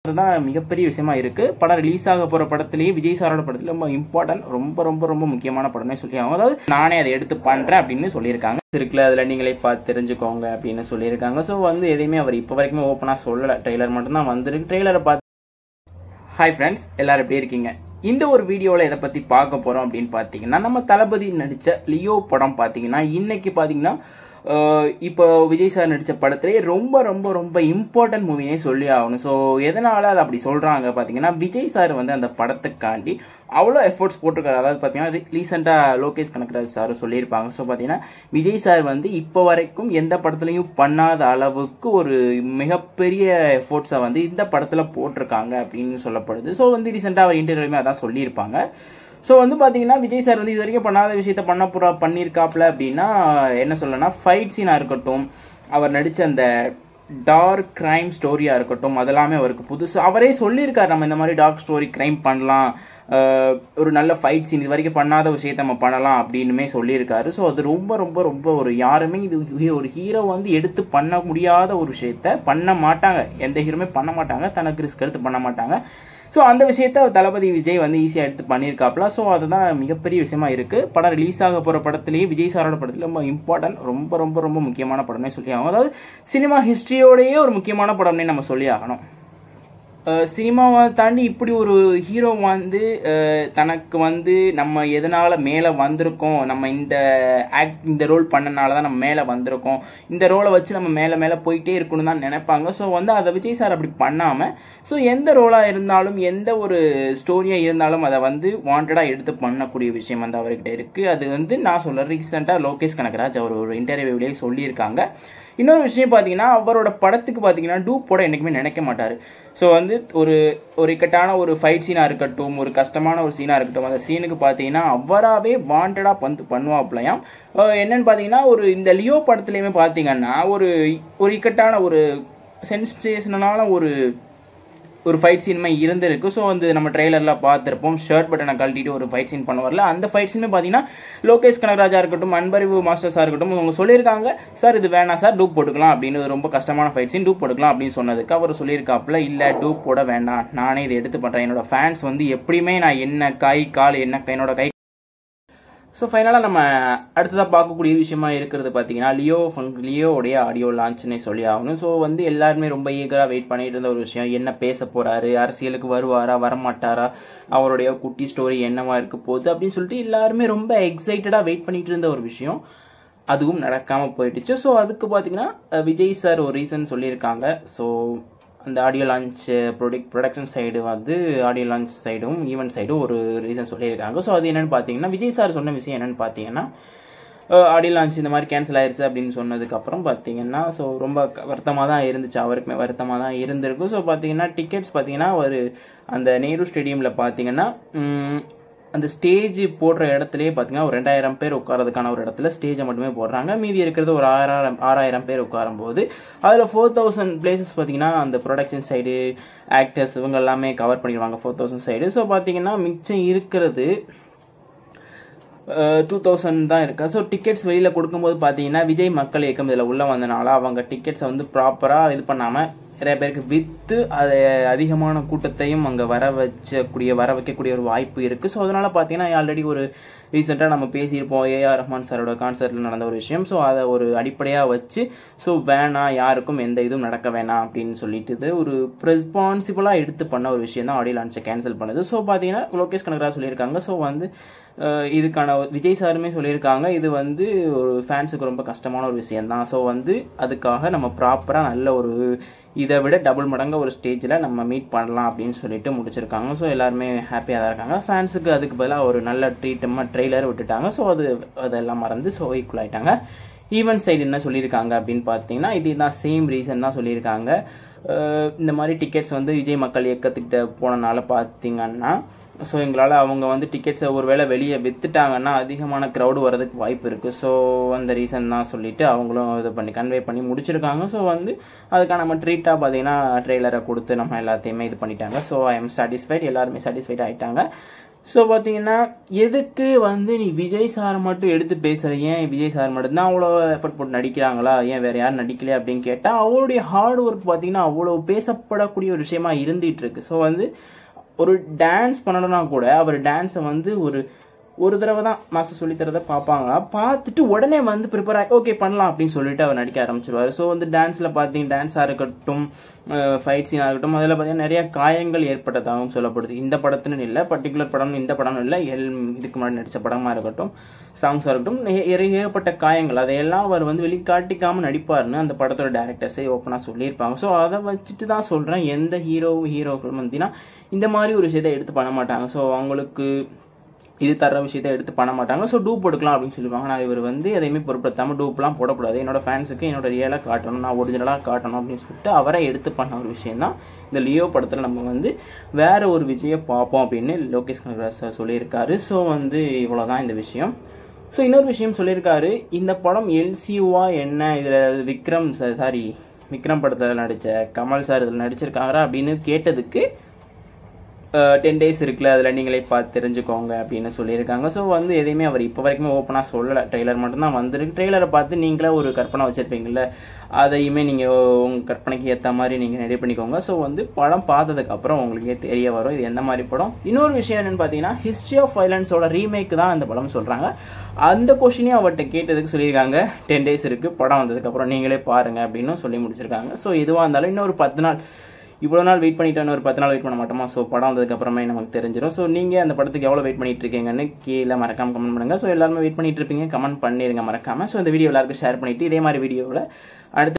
அதுதான் மிகப்பெரிய விஷயமா இருக்கு படம் ரிலீஸ் ஆக போற படத்திலேயே விஜய் சாரோட படத்துல ரொம்ப இம்பார்ட்டன்ட் ரொம்ப ரொம்ப ரொம்ப முக்கியமான படமே சொல்லி அவங்க அதாவது நானே அதை எடுத்து பண்றேன் அப்படின்னு சொல்லியிருக்காங்க இருக்குல்ல அதுல நீங்களே பார்த்து தெரிஞ்சுக்கோங்க அப்படின்னு சொல்லியிருக்காங்க ஸோ வந்து எதையுமே அவர் இப்போ வரைக்குமே ஓப்பனா சொல்லல ட்ரெய்லர் மட்டும்தான் வந்திருக்கு ட்ரெய்லரை பார்த்து ஹாய் ஃப்ரெண்ட்ஸ் எல்லாரும் எப்படி இருக்கீங்க இந்த ஒரு வீடியோவில் எதை பற்றி பார்க்க போகிறோம் அப்படின்னு பார்த்தீங்கன்னா நம்ம தளபதி நடித்த லியோ படம் பார்த்தீங்கன்னா இன்னைக்கு பார்த்தீங்கன்னா அஹ், இப்போ விஜய் சார் நடித்த படத்திலே ரொம்ப ரொம்ப ரொம்ப இம்பார்ட்டன்ட் மூவினே சொல்லி ஆகணும் ஸோ எதனால் அது அப்படி சொல்கிறாங்க பார்த்தீங்கன்னா விஜய் சார் வந்து அந்த படத்துக்காண்டி அவ்வளோ எஃபோர்ட்ஸ் போட்டிருக்காரு அதாவது பார்த்தீங்கன்னா ரீசெண்டாக லோகேஷ் கனகராஜ் சார் சொல்லியிருப்பாங்க ஸோ பார்த்தீங்கன்னா விஜய் சார் வந்து இப்போ வரைக்கும் எந்த படத்துலையும் பண்ணாத அளவுக்கு ஒரு மிகப்பெரிய எஃபோர்ட்ஸை வந்து இந்த படத்தில் போட்டிருக்காங்க அப்படின்னு சொல்லப்படுது ஸோ வந்து ரீசெண்டாக அவர் இன்டர்வியூமே அதான் சொல்லியிருப்பாங்க ஸோ வந்து பார்த்தீங்கன்னா விஜய் சார் வந்து இது வரைக்கும் பண்ணாத விஷயத்த பண்ண புறா பண்ணியிருக்காப்ல அப்படின்னா என்ன சொல்லனா ஃபைட் சீனாக இருக்கட்டும் அவர் நடித்த அந்த டார்க் கிரைம் ஸ்டோரியாக இருக்கட்டும் அதெல்லாமே அவருக்கு புதுசு அவரே சொல்லியிருக்காரு நம்ம இந்த மாதிரி டார்க் ஸ்டோரி கிரைம் பண்ணலாம் அஹ், ஒரு நல்ல ஃபைட் சீன் இது வரைக்கும் பண்ணாத விஷயத்த நம்ம பண்ணலாம் அப்படின்னுமே சொல்லியிருக்காரு ஸோ அது ரொம்ப ரொம்ப ரொம்ப ஒரு யாருமே இது ஹீ- ஒரு ஹீரோ வந்து எடுத்து பண்ண முடியாத ஒரு விஷயத்த பண்ண மாட்டாங்க எந்த ஹீரோமே பண்ண மாட்டாங்க தனக்கு ரிஸ்க் எடுத்து பண்ண மாட்டாங்க ஸோ அந்த விஷயத்த தளபதி விஜய் வந்து ஈஸியாக எடுத்து பண்ணியிருக்காப்ல ஸோ அதுதான் மிகப்பெரிய விஷயமா இருக்கு படம் ரிலீஸ் ஆக போகிற படத்துலேயே விஜய் சாரோட படத்தில் ரொம்ப இம்பார்ட்டன்ட் ரொம்ப ரொம்ப ரொம்ப முக்கியமான படம்னே சொல்லி ஆகணும் அதாவது சினிமா ஹிஸ்ட்ரியோடையே ஒரு முக்கியமான படம்னே நம்ம சொல்லி ஆகணும் அஹ் சினிமாவை தாண்டி இப்படி ஒரு ஹீரோ வந்து அஹ் தனக்கு வந்து நம்ம எதனால மேலே வந்திருக்கோம் நம்ம இந்த ஆக்ட் இந்த ரோல் பண்ணனால தான் நம்ம மேலே வந்திருக்கோம் இந்த ரோலை வச்சு நம்ம மேலே மேலே போயிட்டே இருக்கணும் தான் நினைப்பாங்க ஸோ வந்து அதை விஜய் சார் அப்படி பண்ணாமல் ஸோ எந்த ரோலாக இருந்தாலும் எந்த ஒரு ஸ்டோரியாக இருந்தாலும் அதை வந்து வாண்டடாக எடுத்து பண்ணக்கூடிய விஷயம் வந்து அவர்கிட்ட இருக்குது அது வந்து நான் சொல்ல ரீசெண்டாக லோகேஷ் கனகராஜ் அவர் ஒரு இன்டர்வியூலேயே சொல்லியிருக்காங்க இன்னொரு விஷயம் பார்த்தீங்கன்னா அவரோட படத்துக்கு பார்த்தீங்கன்னா டூப் போட என்றைக்குமே நினைக்க மாட்டார் ஸோ வந்து ஒரு ஒரு இக்கட்டான ஒரு ஃபைட் சீனாக இருக்கட்டும் ஒரு கஷ்டமான ஒரு சீனாக இருக்கட்டும் அந்த சீனுக்கு பார்த்தீங்கன்னா அவராகவே வாண்டடாக வந்து பண்ணுவாப்லையாம் அஹ் என்னன்னு பார்த்தீங்கன்னா ஒரு இந்த லியோ படத்துலையுமே பார்த்தீங்கன்னா ஒரு ஒரு இக்கட்டான ஒரு சென்சேஷனான ஒரு ஒரு ஃபைட் சீனுமே இருந்திருக்கு ஸோ வந்து நம்ம ட்ரெய்லரில் பார்த்துருப்போம் ஷர்ட் பட்டனை கழட்டிட்டு ஒரு ஃபைட் சீன் பண்ணுவார்ல அந்த ஃபைட் சீனுமே பார்த்தீங்கன்னா லோகேஷ் கனகராஜா இருக்கட்டும் அன்பறிவு மாஸ்டர்ஸாக இருக்கட்டும் அவங்க சொல்லியிருக்காங்க சார் இது வேணாம் சார் டூப் போட்டுக்கலாம் அப்படின்னு இது ரொம்ப கஷ்டமான ஃபைட் சீன் டூப் போட்டுக்கலாம் அப்படின்னு சொன்னதுக்கு அவர் சொல்லியிருக்காப்புல இல்லை டூப் போட வேண்டாம் நானே இதை எடுத்து பண்ணுறேன் என்னோட ஃபேன்ஸ் வந்து எப்படியுமே நான் என்ன கை கால் என்ன என்னோட கை ஸோ ஃபைனலாக நம்ம அடுத்ததாக பார்க்கக்கூடிய விஷயமா இருக்கிறது பார்த்தீங்கன்னா லியோ ஃபன் லியோவுடைய ஆடியோ லான்ச்னே சொல்லி ஆகணும் ஸோ வந்து எல்லாருமே ரொம்ப ஈகராக வெயிட் பண்ணிட்டு இருந்த ஒரு விஷயம் என்ன பேச போறாரு அரசியலுக்கு வருவாரா வரமாட்டாரா அவருடைய குட்டி ஸ்டோரி என்னவா இருக்க போகுது அப்படின்னு சொல்லிட்டு எல்லாருமே ரொம்ப எக்ஸைட்டடாக வெயிட் பண்ணிட்டு இருந்த ஒரு விஷயம் அதுவும் நடக்காம போயிடுச்சு ஸோ அதுக்கு பார்த்தீங்கன்னா அஹ், விஜய் சார் ஒரு ரீசன் சொல்லியிருக்காங்க ஸோ அந்த audio launch product production side வந்து ஆடியோ லான்ச் சைடும் ஈவெண்ட் சைடும் ஒரு ரீசன் சொல்லியிருக்காங்க ஸோ அது என்னன்னு பார்த்தீங்கன்னா விஜய் சார் சொன்ன விஷயம் என்னன்னு பார்த்தீங்கன்னா ஆடியோ லான்ச் இந்த மாதிரி கேன்சல் ஆயிருச்சு அப்படின்னு சொன்னதுக்கப்புறம் பார்த்தீங்கன்னா ஸோ ரொம்ப வருத்தமாக தான் இருந்துச்சு அவருக்குமே வருத்தமாக தான் இருந்திருக்கும் ஸோ பார்த்தீங்கன்னா டிக்கெட்ஸ் பார்த்தீங்கன்னா ஒரு அந்த நேரு ஸ்டேடியமில் பார்த்தீங்கன்னா ம், அந்த ஸ்டேஜ் போடுற இடத்துலயே பார்த்தீங்கன்னா ஒரு ரெண்டாயிரம் பேர் உட்காரதுக்கான ஒரு இடத்துல ஸ்டேஜை மட்டுமே போடுறாங்க மீதி இருக்கிறது ஒரு ஆறாயிரம் ஆறாயிரம் பேர் உட்காரும் போது அதில் ஃபோர் தௌசண்ட் பிளேசஸ் பார்த்தீங்கன்னா அந்த ப்ரொடக்ஷன் சைடு ஆக்டர்ஸ் இவங்க எல்லாமே கவர் பண்ணிடுவாங்க ஃபோர் தௌசண்ட் சைடு ஸோ பார்த்தீங்கன்னா மிச்சம் இருக்கிறது டூ தௌசண்ட் தான் இருக்கு ஸோ டிக்கெட்ஸ் வெளியில் கொடுக்கும்போது பார்த்தீங்கன்னா விஜய் மக்கள் இயக்கம் இதில் உள்ள வந்தனால அவங்க டிக்கெட்ஸை வந்து ப்ராப்பராக இது பண்ணாமல் நிறைய பேருக்கு விற்று அதை அதிகமான கூட்டத்தையும் அங்கே வர வச்சக்கூடிய வர வைக்கக்கூடிய ஒரு வாய்ப்பு இருக்குது ஸோ அதனால் பார்த்தீங்கன்னா ஆல்ரெடி ஒரு ரீசெண்டாக நம்ம பேசியிருப்போம் ஏஆர் ரஹ்மான் சாரோட கான்சர்ட்டில் நடந்த ஒரு விஷயம் ஸோ அதை ஒரு அடிப்படையாக வச்சு ஸோ வேணாம் யாருக்கும் எந்த இதுவும் நடக்க வேணாம் அப்படின்னு சொல்லிட்டு இது ஒரு ரெஸ்பான்சிபிளாக எடுத்து பண்ண ஒரு விஷயம் தான் ஆடியோ லான்ச்சை கேன்சல் பண்ணுது ஸோ பார்த்தீங்கன்னா லோகேஷ் கனகராஜ் சொல்லியிருக்காங்க ஸோ வந்து அஹ், இதுக்கான விஜய் சாருமே சொல்லியிருக்காங்க இது வந்து ஒரு ஃபேன்ஸுக்கு ரொம்ப கஷ்டமான ஒரு விஷயம் தான் ஸோ வந்து அதுக்காக நம்ம ப்ராப்பராக நல்ல ஒரு இதை விட டபுள் மடங்கு ஒரு ஸ்டேஜில் நம்ம மீட் பண்ணலாம் அப்படின்னு சொல்லிட்டு முடிச்சிருக்காங்க ஸோ எல்லாருமே ஹாப்பியாக தான் இருக்காங்க ஃபேன்ஸுக்கு அதுக்கு பதிலாக ஒரு நல்ல ட்ரீட்டமாக ட்ரெய்லர் விட்டுட்டாங்க ஸோ அது அதெல்லாம் மறந்து ஸோ ஈக்குவல் ஆயிட்டாங்க ஈவென்ட் சைடு என்ன சொல்லியிருக்காங்க அப்படின்னு பார்த்தீங்கன்னா இதுதான் சேம் ரீசன் தான் சொல்லியிருக்காங்க அஹ் இந்த மாதிரி டிக்கெட்ஸ் வந்து விஜய் மக்கள் இயக்கத்துக்கிட்ட போனனால பார்த்தீங்கன்னா ஸோ எங்களால் அவங்க வந்து டிக்கெட்ஸை ஒரு வேளை வெளியே வித்துட்டாங்கன்னா அதிகமான க்ரௌடு வரதுக்கு வாய்ப்பு இருக்குது ஸோ அந்த ரீசன் தான் சொல்லிட்டு அவங்களும் இது பண்ணி கன்வே பண்ணி முடிச்சிருக்காங்க ஸோ வந்து அதுக்கான நம்ம ட்ரீட்டாக பார்த்தீங்கன்னா ட்ரெய்லரை கொடுத்து நம்ம எல்லாத்தையுமே இது பண்ணிட்டாங்க ஸோ ஐ எம் சாட்டிஸ்ஃபைட் எல்லாருமே சாட்டிஸ்ஃபைட் ஆகிட்டாங்க ஸோ பார்த்தீங்கன்னா எதுக்கு வந்து நீ விஜய் சார் மட்டும் எடுத்து பேசுகிற ஏன் விஜய் சார் மட்டும் தான் அவ்வளோ எஃபர்ட் போட்டு நடிக்கிறாங்களா ஏன் வேற யாரும் நடிக்கலையா அப்படின்னு கேட்டால் அவருடைய ஹார்ட் ஒர்க் பார்த்தீங்கன்னா அவ்வளோ பேசப்படக்கூடிய ஒரு விஷயமா இருந்துட்டு இருக்கு ஸோ வந்து ஒரு டான்ஸ் பண்ணணும்னா கூட அவர் டான்ஸை வந்து ஒரு ஒரு தடவை தான் மாஸ்டர் சொல்லி தரதை பார்ப்பாங்க பார்த்துட்டு உடனே வந்து ப்ரிப்பேர் ஆகி ஓகே பண்ணலாம் அப்படின்னு சொல்லிட்டு அவர் நடிக்க ஆரம்பிச்சிருவாரு ஸோ வந்து டான்ஸில் பார்த்தீங்க டான்ஸாக இருக்கட்டும் ஃபைட் சீனாக இருக்கட்டும் அதில் பார்த்தீங்கன்னா நிறைய காயங்கள் ஏற்பட்டதாகவும் சொல்லப்படுது இந்த படத்துன்னு இல்லை பர்டிகுலர் படம் இந்த படம் இல்லை எல் இதுக்கு முன்னாடி நடித்த படமாக இருக்கட்டும் சாங்ஸாக இருக்கட்டும் ஏ- ஏ- ஏகப்பட்ட காயங்கள் அதையெல்லாம் அவர் வந்து வெளிக்காட்டிக்காமல் நடிப்பார்னு அந்த படத்தோட டேரக்டர்ஸே ஓப்பனாக சொல்லியிருப்பாங்க ஸோ அதை வச்சுட்டு தான் சொல்கிறேன் எந்த ஹீரோவும் ஹீரோக்களும் பார்த்தீங்கன்னா இந்த மாதிரி ஒரு விஷயத்தை எடுத்து பண்ண மாட்டாங்க ஸோ அவங்களுக்கு இது தர விஷயத்தை எடுத்து பண்ண மாட்டாங்க ஸோ டூப் போட்டுக்கலாம் அப்படின்னு சொல்லுவாங்க நான் இவர் வந்து எதையுமே பொருட்படுத்தாமல் டூப்லாம் போடக்கூடாது என்னோட ஃபேன்ஸுக்கு என்னோட ரியலாக காட்டணும் நான் ஒரிஜினலாக காட்டணும் அப்படின்னு சொல்லிட்டு அவரை எடுத்து பண்ண ஒரு விஷயம் தான் இந்த லியோ படத்தில் நம்ம வந்து வேற ஒரு விஜயை பார்ப்போம் அப்படின்னு லோகேஷ் கனகராஜ் சார் சொல்லியிருக்காரு ஸோ வந்து இவ்வளோதான் இந்த விஷயம் ஸோ இன்னொரு விஷயம் சொல்லியிருக்காரு இந்த படம் எல்சியூவா என்ன இதில் விக்ரம் சாரி விக்ரம் படத்தில் நடித்த கமல் சார் இதில் நடிச்சிருக்காரா அப்படின்னு கேட்டதுக்கு டென் டேஸ் இருக்குல்ல அதில் நீங்களே பார்த்து தெரிஞ்சுக்கோங்க அப்படின்னு சொல்லியிருக்காங்க ஸோ வந்து எதையுமே அவர் இப்போ வரைக்குமே ஓப்பனாக சொல்லலை ட்ரெய்லர் மட்டும்தான் வந்திருக்கு ட்ரெய்லரை பார்த்து நீங்களே ஒரு கற்பனை வச்சுருப்பீங்கல்ல அதையுமே நீங்கள் உங்கள் கற்பனைக்கு ஏற்ற மாதிரி நீங்கள் ரெடி பண்ணிக்கோங்க ஸோ வந்து படம் பார்த்ததுக்கப்புறம் உங்களுக்கே தெரிய வரும் இது எந்த மாதிரி படம் இன்னொரு விஷயம் என்னன்னு பார்த்தீங்கன்னா ஹிஸ்ட்ரி ஆஃப் வைலன்ஸோட ரீமேக் தான் அந்த படம் சொல்கிறாங்க அந்த கொஷினையும் அவர்கிட்ட கேட்டதுக்கு சொல்லியிருக்காங்க டென் டேஸ் இருக்குது படம் வந்ததுக்கப்புறம் நீங்களே பாருங்க அப்படின்னு சொல்லி முடிச்சிருக்காங்க ஸோ எதுவாக இருந்தாலும் இன்னும் ஒரு பத்து நாள் இவ்வளோ நாள் வெயிட் பண்ணிட்டு ஒரு பத்து நாள் வெயிட் பண்ண மாட்டோமா ஸோ படம் வந்ததுக்கு அப்புறமே நமக்கு தெரிஞ்சிடும் ஸோ நீங்கள் அந்த படத்துக்கு எவ்வளோ வெயிட் பண்ணிட்டு இருக்கீங்கன்னு கீழே மறக்காம கமெண்ட் பண்ணுங்க ஸோ எல்லாருமே வெயிட் பண்ணிட்டு இருப்பீங்க கமெண்ட் பண்ணிருங்க மறக்காம ஸோ இந்த வீடியோ எல்லாருக்கும் ஷேர் பண்ணிட்டு இதே மாதிரி வீடியோவில் அடுத்த